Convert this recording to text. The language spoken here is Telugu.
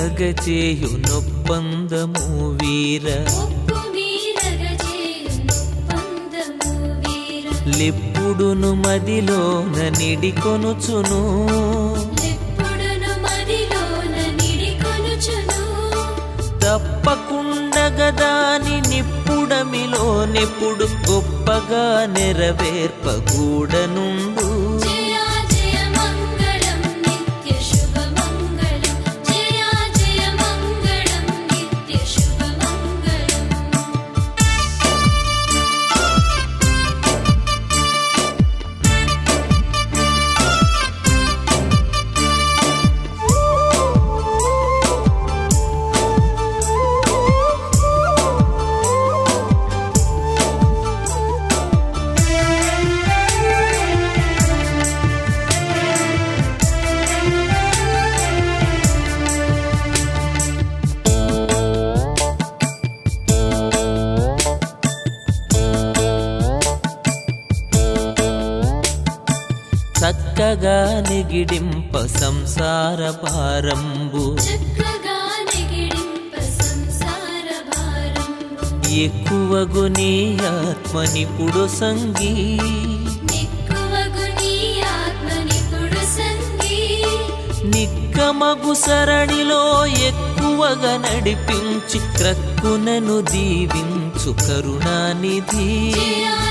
మీరగచేయు నొప్పందము వీర ఒప్పు మీరగజేయును పందము వీర లిప్పుడును మదిలోన నిడికొనుచును ఎప్పుడును మదిలోన నిడికొనుచును తప్పకుండగదాని నిప్పుడమిలో నిప్పుడు గొప్పగా నెరవేర్పగూడనుండు జయ జయ మంగళం నిత్య శుభ మంగళం జయ జయ మంగళం నిత్య శుభ మంగళం చక్కగా నిగిడింప సంసార భారంబు చక్కగా నెగిడింప సంసార భారంబు ఎక్కువగు నీ ఆత్మనిపుడు సంగీ నిక్కువగు నీ ఆత్మ నిపుడు సంగీ నిక్కమగు సరణిలో ఎక్కువగా నడిపించి క్రక్కునను దీవించు కరుణానిధి జయ